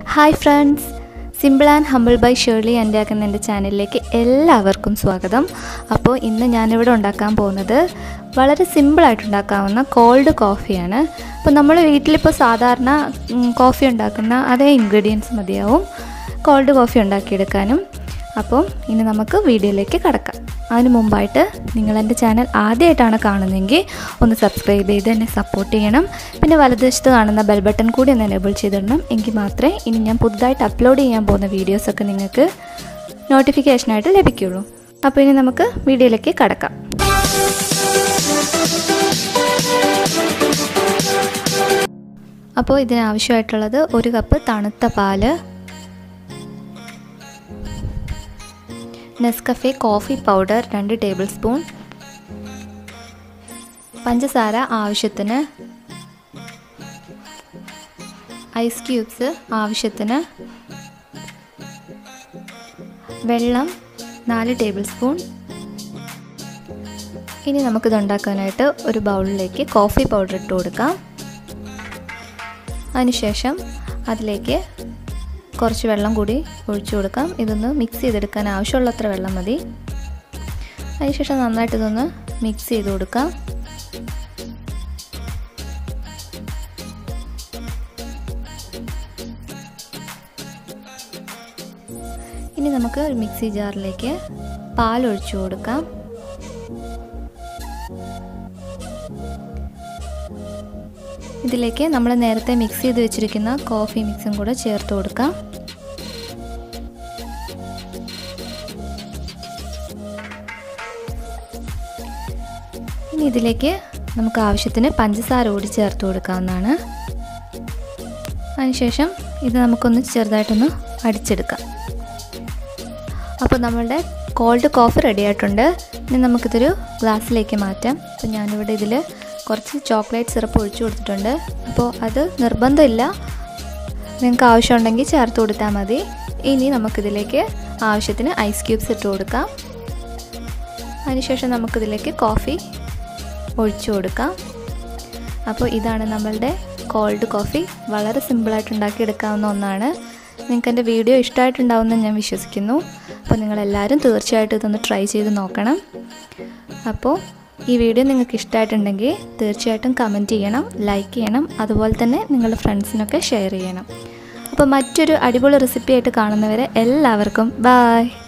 hi friends simple and humble by Shirley എൻ്റെ ആക്കുന്ന എൻ്റെ ചാനലിലേക്ക് എല്ലാവർക്കും സ്വാഗതം അപ്പോൾ ഇന്ന് ഞാനിവിടെ ഉണ്ടാക്കാൻ പോകുന്നത് വളരെ സിമ്പിളായിട്ട് ഉണ്ടാക്കാവുന്ന കോൾഡ് കോഫിയാണ് അപ്പോൾ നമ്മൾ വീട്ടിലിപ്പോൾ സാധാരണ ഉം, കോഫി ഉണ്ടാക്കുന്ന അതേ ഇൻഗ്രീഡിയൻസ് മതിയാവും കോൾഡ് കോഫി ഉണ്ടാക്കിയെടുക്കാനും അപ്പോൾ ഇനി നമുക്ക് വീഡിയോയിലേക്ക് കടക്കാം അതിന് മുമ്പായിട്ട് നിങ്ങൾ എൻ്റെ ചാനൽ ആദ്യമായിട്ടാണ് കാണുന്നതെങ്കിൽ ഒന്ന് സബ്സ്ക്രൈബ് ചെയ്ത് എന്നെ സപ്പോർട്ട് ചെയ്യണം പിന്നെ വലതുവശത്ത് കാണുന്ന ബെൽ ബട്ടൺ കൂടി ഒന്ന് എനേബിൾ ചെയ്തിടണം എങ്കിൽ മാത്രമേ ഇനി ഞാൻ പുതുതായിട്ട് അപ്ലോഡ് ചെയ്യാൻ പോകുന്ന വീഡിയോസൊക്കെ നിങ്ങൾക്ക് നോട്ടിഫിക്കേഷനായിട്ട് ലഭിക്കുള്ളൂ അപ്പോൾ ഇനി നമുക്ക് വീഡിയോയിലേക്ക് കടക്കാം അപ്പോൾ ഇതിനാവശ്യമായിട്ടുള്ളത് ഒരു കപ്പ് തണുത്ത പാല് നെസ്കഫെ കോഫി പൗഡർ രണ്ട് ടേബിൾ സ്പൂൺ പഞ്ചസാര ആവശ്യത്തിന് ഐസ് ക്യൂബ്സ് ആവശ്യത്തിന് വെള്ളം നാല് ടേബിൾ സ്പൂൺ ഇനി നമുക്കിത് ഉണ്ടാക്കാനായിട്ട് ഒരു ബൗളിലേക്ക് കോഫി പൗഡർ ഇട്ട് കൊടുക്കാം അതിനുശേഷം അതിലേക്ക് കുറച്ച് വെള്ളം കൂടി ഒഴിച്ചു കൊടുക്കാം ഇതൊന്ന് മിക്സ് ചെയ്തെടുക്കാൻ ആവശ്യമുള്ളത്ര വെള്ളം മതി അതിനുശേഷം നന്നായിട്ട് ഇതൊന്ന് മിക്സ് ചെയ്ത് കൊടുക്കാം ഇനി നമുക്ക് ഒരു മിക്സി ജാറിലേക്ക് പാൽ ഒഴിച്ചു കൊടുക്കാം ഇതിലേക്ക് നമ്മൾ നേരത്തെ മിക്സ് ചെയ്ത് വെച്ചിരിക്കുന്ന കോഫി മിക്സും കൂടെ ചേർത്ത് കൊടുക്കാം ഇനി ഇതിലേക്ക് നമുക്ക് ആവശ്യത്തിന് പഞ്ചസാര കൂടി ചേർത്ത് കൊടുക്കാവുന്നതാണ് അതിനുശേഷം ഇത് നമുക്കൊന്ന് ചെറുതായിട്ടൊന്ന് അടിച്ചെടുക്കാം അപ്പോൾ നമ്മളുടെ കോൾഡ് കോഫി റെഡി ആയിട്ടുണ്ട് ഇനി നമുക്കിതൊരു ഗ്ലാസ്സിലേക്ക് മാറ്റാം അപ്പോൾ ഞാനിവിടെ ഇതിൽ കുറച്ച് ചോക്ലേറ്റ് സിറപ്പ് ഒഴിച്ചു കൊടുത്തിട്ടുണ്ട് അപ്പോൾ അത് നിർബന്ധമില്ല നിങ്ങൾക്ക് ആവശ്യമുണ്ടെങ്കിൽ ചേർത്ത് കൊടുത്താൽ മതി ഇനി നമുക്കിതിലേക്ക് ആവശ്യത്തിന് ഐസ് ക്യൂബ്സ് ഇട്ട് കൊടുക്കാം അതിനുശേഷം നമുക്കിതിലേക്ക് കോഫി ഒഴിച്ചു കൊടുക്കാം അപ്പോൾ ഇതാണ് നമ്മളുടെ കോൾഡ് കോഫി വളരെ സിമ്പിളായിട്ട് ഉണ്ടാക്കിയെടുക്കാവുന്ന ഒന്നാണ് നിങ്ങൾക്ക് എൻ്റെ വീഡിയോ ഇഷ്ടമായിട്ടുണ്ടാവുമെന്ന് ഞാൻ വിശ്വസിക്കുന്നു അപ്പോൾ നിങ്ങളെല്ലാവരും തീർച്ചയായിട്ടും ഇതൊന്ന് ട്രൈ ചെയ്ത് നോക്കണം അപ്പോൾ ഈ വീഡിയോ നിങ്ങൾക്ക് ഇഷ്ടമായിട്ടുണ്ടെങ്കിൽ തീർച്ചയായിട്ടും കമൻറ്റ് ചെയ്യണം ലൈക്ക് ചെയ്യണം അതുപോലെ തന്നെ നിങ്ങളുടെ ഫ്രണ്ട്സിനൊക്കെ ഷെയർ ചെയ്യണം അപ്പോൾ മറ്റൊരു അടിപൊളി റെസിപ്പി ആയിട്ട് കാണുന്നവരെ എല്ലാവർക്കും ബായ്